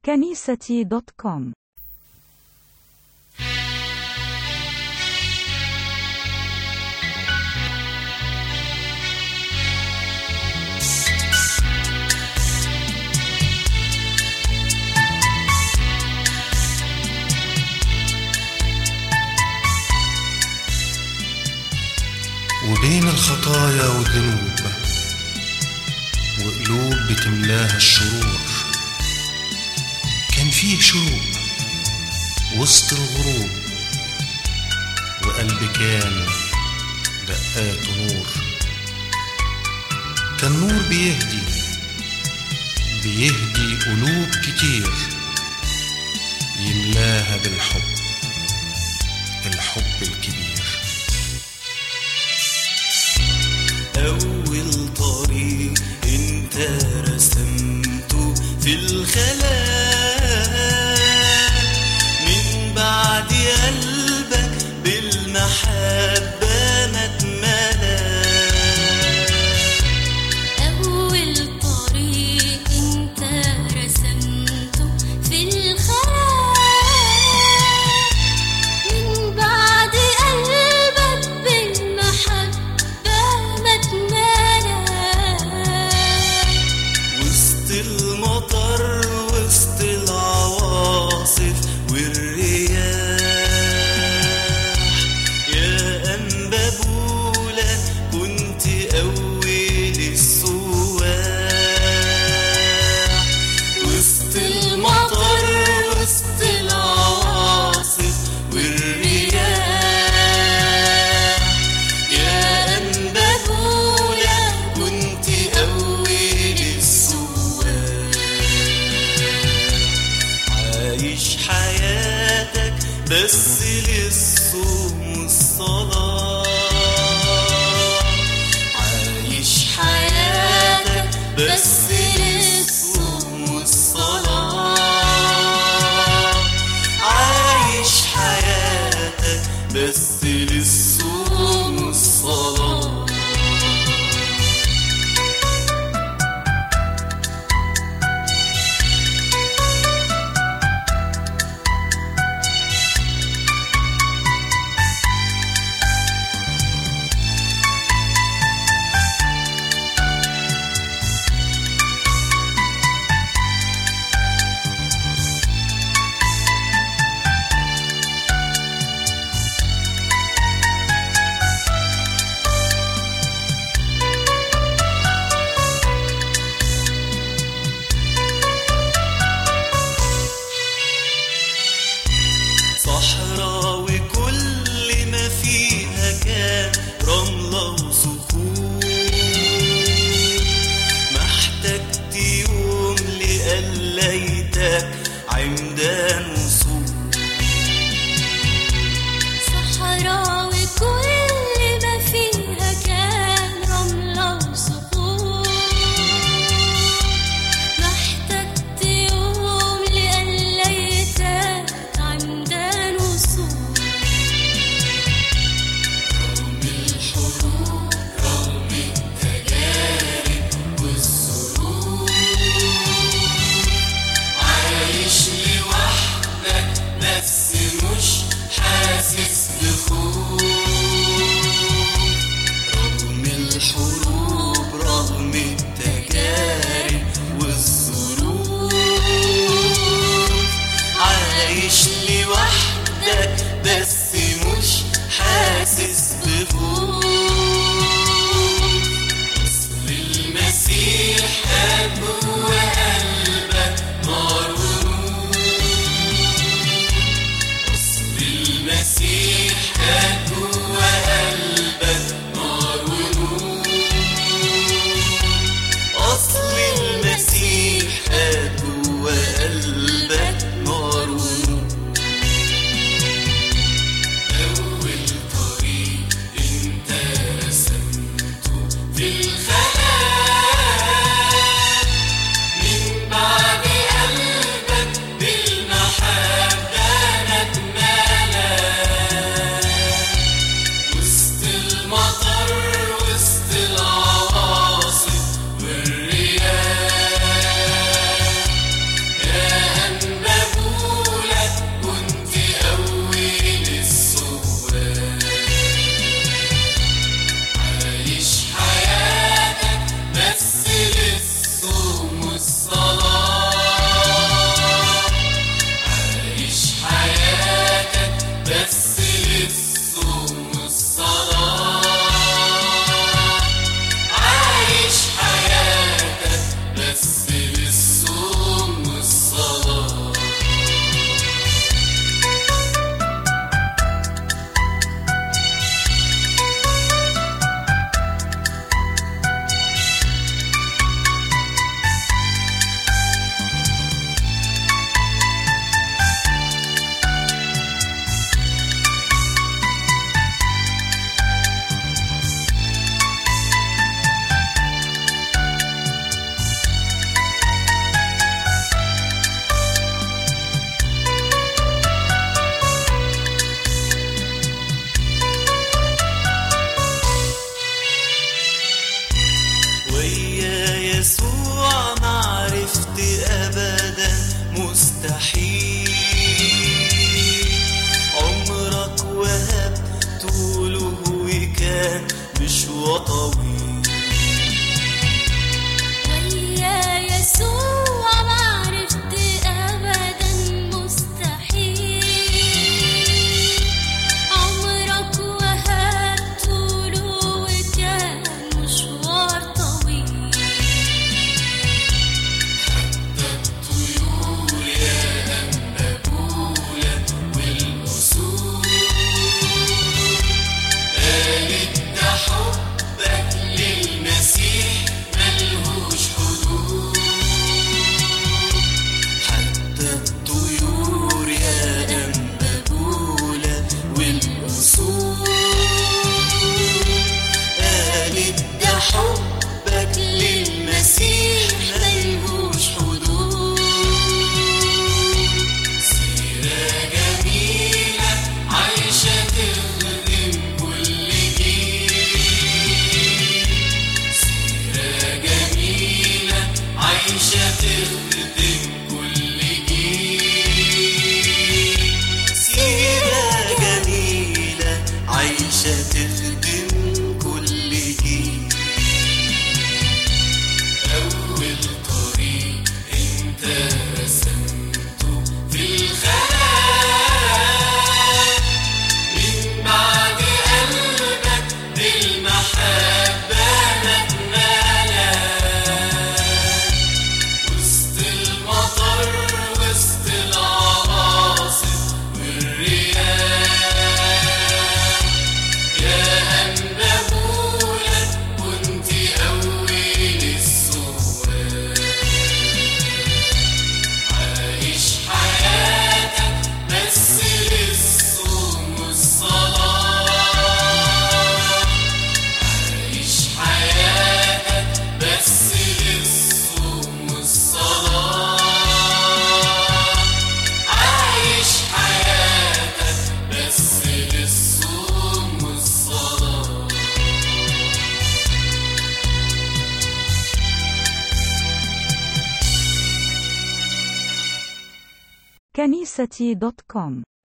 كنيستي دوت كوم وبين الخطايا والذنوب وقلوب بتملاها الشرور كان فيه شروق وسط الغروب وقلبي كان دقات نور كان نور بيهدي بيهدي قلوب كتير يملاها بالحب الحب الكبير أول طريق أنت رسمته في الخلاء من بعد قلبك بالمحبة ما اتملى أول طريق أنت رسمته في الخيال من بعد قلبك بالمحبة ما اتملى وسط المطر وسط العواصف والرياح يا أنبابولة كنت أول السواح وسط المطر وسط العواصف والرياح يا أنبابولة كنت أول السواح عايش حياتك بس للصوم والصلاة عايش حياتك بس للصوم والصلاة عايش حياتك بس للصوم والصلاة كنيستي دوت كوم